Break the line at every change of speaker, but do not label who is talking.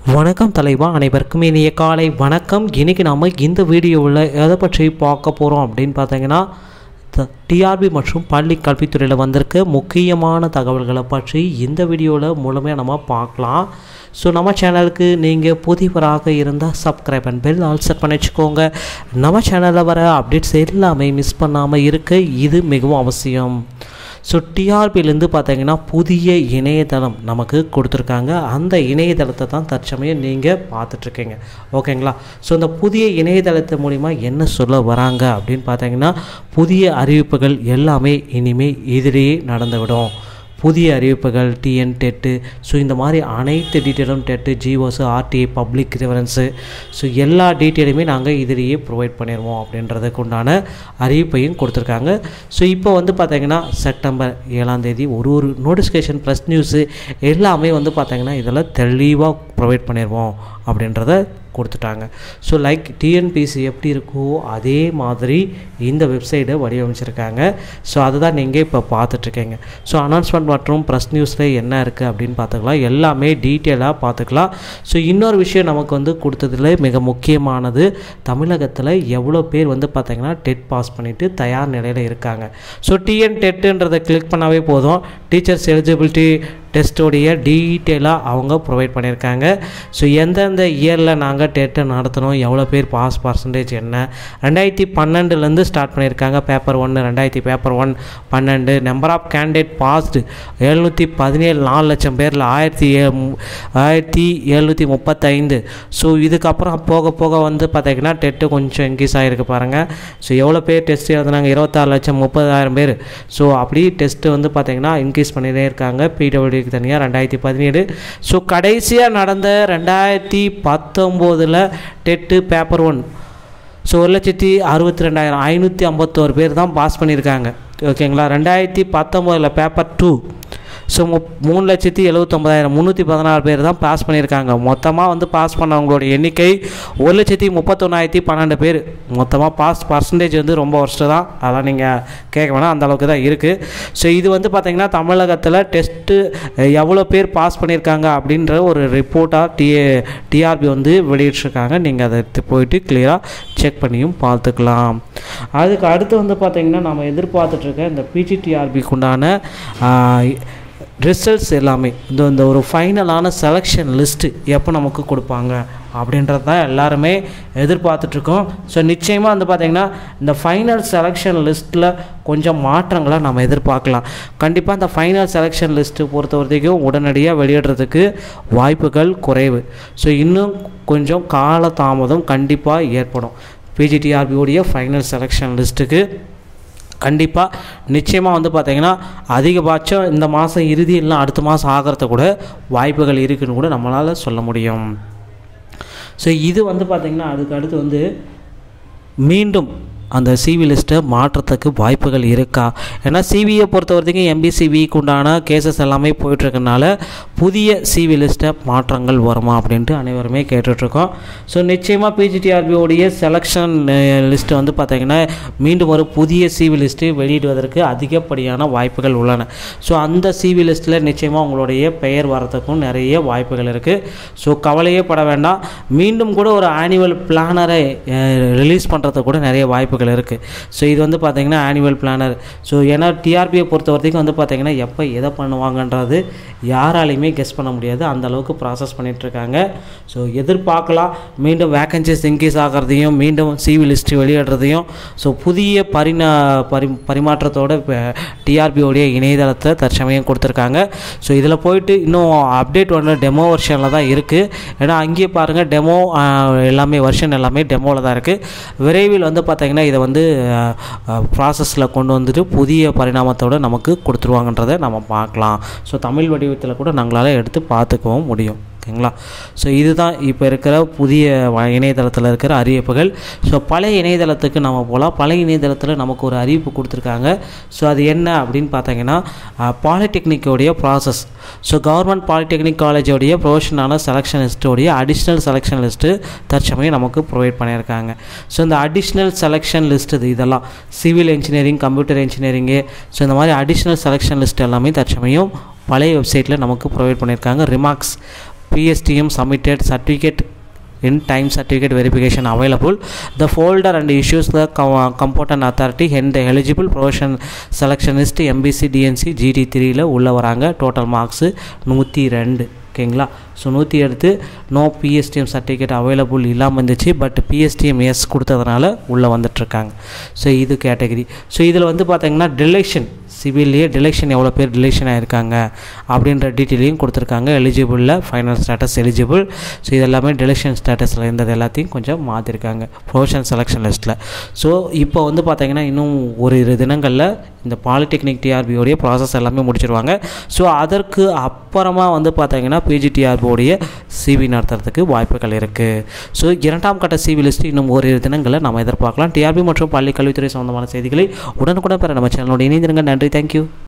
வணக்கம் தலைவா அனைவருக்கும் இனிய காலை வணக்கம் இன்றைக்கி நாம் இந்த வீடியோவில் எதை பற்றி பார்க்க போகிறோம் அப்படின்னு பார்த்தீங்கன்னா டிஆர்பி மற்றும் பள்ளி கல்வித்துறையில் வந்திருக்க முக்கியமான தகவல்களை பற்றி இந்த வீடியோவில் முழுமையாக நம்ம பார்க்கலாம் ஸோ நம்ம சேனலுக்கு நீங்கள் புதியவராக இருந்தால் subscribe and bell all set பண்ணி வச்சுக்கோங்க நம்ம சேனலில் வர அப்டேட்ஸ் எல்லாமே மிஸ் பண்ணாமல் இருக்க இது மிகவும் அவசியம் ஸோ டிஆர்பிலேருந்து பார்த்தீங்கன்னா புதிய இணையதளம் நமக்கு கொடுத்துருக்காங்க அந்த இணையதளத்தை தான் தற்சமயம் நீங்கள் பார்த்துட்ருக்கீங்க ஓகேங்களா ஸோ இந்த புதிய இணையதளத்து மூலிமா என்ன சொல்ல வராங்க அப்படின்னு பார்த்தீங்கன்னா புதிய அறிவிப்புகள் எல்லாமே இனிமேல் இதிலேயே நடந்துவிடும் புதிய அறிவிப்புகள் டிஎன் டெட்டு ஸோ இந்த மாதிரி அனைத்து டீட்டெயிலும் TET GOs RTI public reference so எல்லா டீட்டெயிலுமே நாங்கள் இதிலேயே ப்ரொவைட் பண்ணிடுவோம் அப்படின்றதுக்கு உண்டான அறிவிப்பையும் கொடுத்துருக்காங்க ஸோ இப்போ வந்து பார்த்தீங்கன்னா செப்டம்பர் ஏழாம் தேதி ஒரு ஒரு நோட்டிஃபிகேஷன் ப்ளஸ் நியூஸு எல்லாமே வந்து பார்த்தீங்கன்னா இதில் தெளிவாக ப்ரொவைட் பண்ணிடுவோம் அப்படின்றத கொடுத்துட்டாங்க ஸோ லைக் டிஎன்பிசி எப்படி இருக்கோ அதே மாதிரி இந்த வெப்சைட்டை வடிவமைச்சிருக்காங்க ஸோ அதுதான் நீங்கள் இப்போ பார்த்துட்ருக்கீங்க ஸோ அனௌன்ஸ்மெண்ட் மற்றும் ப்ரெஸ் நியூஸில் என்ன இருக்குது அப்படின்னு பார்த்துக்கலாம் எல்லாமே டீட்டெயிலாக பார்த்துக்கலாம் ஸோ இன்னொரு விஷயம் நமக்கு வந்து கொடுத்ததுல மிக முக்கியமானது தமிழகத்தில் எவ்வளோ பேர் வந்து பார்த்திங்கன்னா டெட் பாஸ் பண்ணிவிட்டு தயார் நிலையில் இருக்காங்க ஸோ டிஎன் டெட்டுன்றதை கிளிக் பண்ணாவே போதும் டீச்சர்ஸ் எலிஜிபிலிட்டி டெஸ்ட்டோடைய டீட்டெயிலாக அவங்க ப்ரொவைட் பண்ணியிருக்காங்க ஸோ எந்தெந்த இயரில் நாங்கள் டெட்டை நடத்தணும் எவ்வளோ பேர் பாஸ் பர்சன்டேஜ் என்ன ரெண்டாயிரத்தி பன்னெண்டுலேருந்து ஸ்டார்ட் பண்ணியிருக்காங்க பேப்பர் ஒன்று ரெண்டாயிரத்தி பேப்பர் ஒன் பன்னெண்டு நம்பர் ஆஃப் கேண்டிடேட் பாஸ்டு எழுநூற்றி பதினேழு நாலு லட்சம் பேரில் ஆயிரத்தி ஏ ஆயிரத்தி எழுநூற்றி முப்பத்தைந்து ஸோ இதுக்கப்புறம் போக போக வந்து பார்த்திங்கன்னா டெட்டு கொஞ்சம் இன்க்ரீஸ் ஆகிருக்கு பாருங்கள் ஸோ எவ்வளோ பேர் டெஸ்ட் எழுதுனாங்க இருபத்தாறு லட்சம் முப்பதாயிரம் பேர் ஸோ அப்படி டெஸ்ட்டு வந்து பார்த்திங்கன்னா இன்க்ரீஸ் பண்ணிகிட்டே இருக்காங்க பிடபிள்யூ இருக்கு தனியாக ரெண்டாயிரத்தி பதினேழு ஸோ கடைசியாக நடந்த ரெண்டாயிரத்தி பத்தொம்போதில் டெட்டு பேப்பர் ஒன் ஸோ ஒரு லட்சத்தி அறுபத்தி ரெண்டாயிரம் ஐநூற்றி ஐம்பத்தோரு பேர் தான் பாஸ் பண்ணியிருக்காங்க ஓகேங்களா ரெண்டாயிரத்தி பத்தொம்போதில் பேப்பர் டூ ஸோ மு மூணு லட்சத்தி எழுபத்தொம்பதாயிரம் முந்நூற்றி பதினாறு பேர் தான் பாஸ் பண்ணியிருக்காங்க மொத்தமாக வந்து பாஸ் பண்ணவங்களோட எண்ணிக்கை ஒரு லட்சத்தி முப்பத்தொன்னாயிரத்தி பன்னெண்டு பேர் மொத்தமாக பாஸ் பர்சன்டேஜ் வந்து ரொம்ப வருஷம் தான் அதெல்லாம் நீங்கள் கேட்க வேணாம் அந்த அளவுக்கு தான் இருக்குது ஸோ இது வந்து பார்த்திங்கன்னா தமிழகத்தில் டெஸ்ட்டு எவ்வளோ பேர் பாஸ் பண்ணியிருக்காங்க அப்படின்ற ஒரு ரிப்போர்ட்டாக டி டிஆர்பி வந்து வெளியிட்ருக்காங்க நீங்கள் அதை போயிட்டு கிளியராக செக் பண்ணியும் பார்த்துக்கலாம் அதுக்கு அடுத்து வந்து பார்த்திங்கன்னா நம்ம எதிர்பார்த்துட்ருக்க இந்த பிஜிடிஆர்பிக்கு உண்டான ரிசல்ட்ஸ் எல்லாமே இந்த இந்த ஒரு ஃபைனலான செலெக்ஷன் லிஸ்ட்டு எப்போ நமக்கு கொடுப்பாங்க அப்படின்றது தான் எல்லாருமே எதிர்பார்த்துட்ருக்கோம் ஸோ நிச்சயமாக வந்து பார்த்திங்கன்னா இந்த ஃபைனல் செலெக்ஷன் லிஸ்ட்டில் கொஞ்சம் மாற்றங்களை நம்ம எதிர்பார்க்கலாம் கண்டிப்பாக இந்த ஃபைனல் செலெக்ஷன் லிஸ்ட்டு பொறுத்த வரைக்கும் உடனடியாக வெளியிடுறதுக்கு வாய்ப்புகள் குறைவு ஸோ இன்னும் கொஞ்சம் கால தாமதம் கண்டிப்பாக ஏற்படும் பிஜிடிஆர்பியோடைய ஃபைனல் செலெக்ஷன் லிஸ்ட்டுக்கு கண்டிப்பாக நிச்சயமாக வந்து பார்த்திங்கன்னா அதிகபட்சம் இந்த மாதம் இறுதி இல்லை அடுத்த மாதம் ஆகிறத கூட வாய்ப்புகள் இருக்குதுன்னு கூட நம்மளால் சொல்ல முடியும் ஸோ இது வந்து பார்த்திங்கன்னா அதுக்கு அடுத்து வந்து மீண்டும் அந்த சிவி லிஸ்ட்டை மாற்றத்துக்கு வாய்ப்புகள் இருக்கா ஏன்னா சிவியை பொறுத்த வரைக்கும் எம்பிசிவிக்கு உண்டான கேசஸ் எல்லாமே போயிட்டுருக்கனால புதிய சிவி லிஸ்ட்டை மாற்றங்கள் வருமா அப்படின்ட்டு அனைவருமே கேட்டுட்ருக்கோம் ஸோ நிச்சயமாக பிஜிடிஆர்பியோடைய செலெக்ஷன் லிஸ்ட்டு வந்து பார்த்திங்கன்னா மீண்டும் ஒரு புதிய சிவி லிஸ்ட்டு வெளியிடுவதற்கு அதிகப்படியான வாய்ப்புகள் உள்ளன ஸோ அந்த சிவி லிஸ்ட்டில் நிச்சயமாக உங்களுடைய பெயர் வரத்துக்கும் நிறைய வாய்ப்புகள் இருக்குது ஸோ கவலையே பட வேண்டாம் மீண்டும் கூட ஒரு ஆனுவல் பிளானரை ரிலீஸ் பண்ணுறதுக்கு கூட நிறைய வாய்ப்பு வாய்ப்புகள் இருக்குது ஸோ இது வந்து பார்த்திங்கன்னா ஆனுவல் பிளானர் ஸோ ஏன்னா டிஆர்பியை பொறுத்த வரைக்கும் வந்து பார்த்திங்கன்னா எப்போ எதை பண்ணுவாங்கன்றது யாராலையுமே கெஸ் பண்ண முடியாது அந்த அளவுக்கு ப்ராசஸ் பண்ணிகிட்ருக்காங்க ஸோ எதிர்பார்க்கலாம் மீண்டும் வேக்கன்சிஸ் இன்க்ரீஸ் ஆகிறதையும் மீண்டும் சிவி லிஸ்ட் வெளியிடுறதையும் ஸோ புதிய பரிணா பரி பரிமாற்றத்தோட டிஆர்பியோடைய இணையதளத்தை தற்சமயம் கொடுத்துருக்காங்க ஸோ இதில் போயிட்டு இன்னும் அப்டேட் ஒன்று டெமோ வெர்ஷனில் தான் இருக்குது ஏன்னா அங்கேயே பாருங்கள் டெமோ எல்லாமே வெர்ஷன் எல்லாமே டெமோவில் தான் இருக்குது விரைவில் வந்து பார்த்திங்கன்னா இதை வந்து ப்ராசஸில் கொண்டு வந்துட்டு புதிய பரிணாமத்தோடு நமக்கு கொடுத்துருவாங்கன்றதை நம்ம பார்க்கலாம் ஸோ தமிழ் வடிவத்தில் கூட நாங்களால் எடுத்து பார்த்துக்கவும் முடியும் ஓகேங்களா ஸோ இதுதான் இப்போ இருக்கிற புதிய இணையதளத்தில் இருக்கிற அறிவிப்புகள் ஸோ பழைய இணையதளத்துக்கு நம்ம போகலாம் பழைய இணையதளத்தில் நமக்கு ஒரு அறிவிப்பு கொடுத்துருக்காங்க ஸோ அது என்ன அப்படின்னு பார்த்தீங்கன்னா பாலிடெக்னிக்கோடைய ப்ராசஸ் ஸோ கவர்மெண்ட் பாலிடெக்னிக் காலேஜோடைய ப்ரொஃபஷனான செலெக்ஷன் லிஸ்ட்டோடைய அடிஷ்னல் செலெக்ஷன் லிஸ்ட்டு தற்சமயம் நமக்கு ப்ரொவைட் பண்ணியிருக்காங்க ஸோ இந்த அடிஷ்னல் செலெக்ஷன் லிஸ்ட் இது இதெல்லாம் civil engineering computer engineering so இந்த மாதிரி அடிஷ்னல் செலெக்ஷன் லிஸ்ட் எல்லாமே தற்சமயம் பழைய வெப்சைட்டில் நமக்கு ப்ரொவைட் பண்ணியிருக்காங்க remarks PSTM submitted certificate in time certificate verification available the folder and issues the com- competent authority and the eligible profession selectionist mbc dnc gd த்ரீயில் உள்ள வராங்க டோட்டல் மார்க்ஸு நூற்றி ரெண்டு ஓகேங்களா ஸோ நூற்றி எடுத்து நோ பிஎஸ்டிஎம் சர்டிஃபிகேட் அவைலபிள் இல்லாமல் இருந்துச்சு பட் பிஎஸ்டிஎம் எஸ் கொடுத்ததுனால உள்ளே வந்துட்டுருக்காங்க ஸோ இது கேட்டகரி ஸோ இதில் வந்து பார்த்தீங்கன்னா டிலெக்ஷன் சிவில்லையே டிலெக்ஷன் எவ்வளோ பேர் டிலெக்ஷன் ஆயிருக்காங்க அப்படின்ற டீட்டெயிலையும் கொடுத்துருக்காங்க எலிஜிபிளில் ஃபைனல் ஸ்டேட்டஸ் எலிஜிபிள் ஸோ இது எல்லாமே டிலெக்ஷன் ஸ்டேட்டஸில் இருந்தது எல்லாத்தையும் கொஞ்சம் மாற்றிருக்காங்க ப்ரொஃபஷனல் செலெக்ஷன் லிஸ்ட்டில் ஸோ இப்போ வந்து பார்த்தீங்கன்னா இன்னும் ஒரு இரு தினங்களில் இந்த பாலிடெக்னிக் டிஆர்பியோடைய ப்ராசஸ் எல்லாமே முடிச்சிருவாங்க ஸோ அதற்கு அப்புறமா வந்து பார்த்தீங்கன்னா பிஜிடிஆர்பியோடைய சிவி நடத்துறதுக்கு வாய்ப்புகள் இருக்குது ஸோ இரண்டாம் கட்ட சிவி லிஸ்ட் இன்னும் ஓரிரு தினங்களில் நம்ம எதிர்பார்க்கலாம் டிஆர்பி மற்றும் பள்ளி கல்வித்துறை சம்பந்தமான செய்திகளை உடனுக்குடன் பெற நம்ம சேனலோட இணைந்திருங்க நன்றி தேங்க்யூ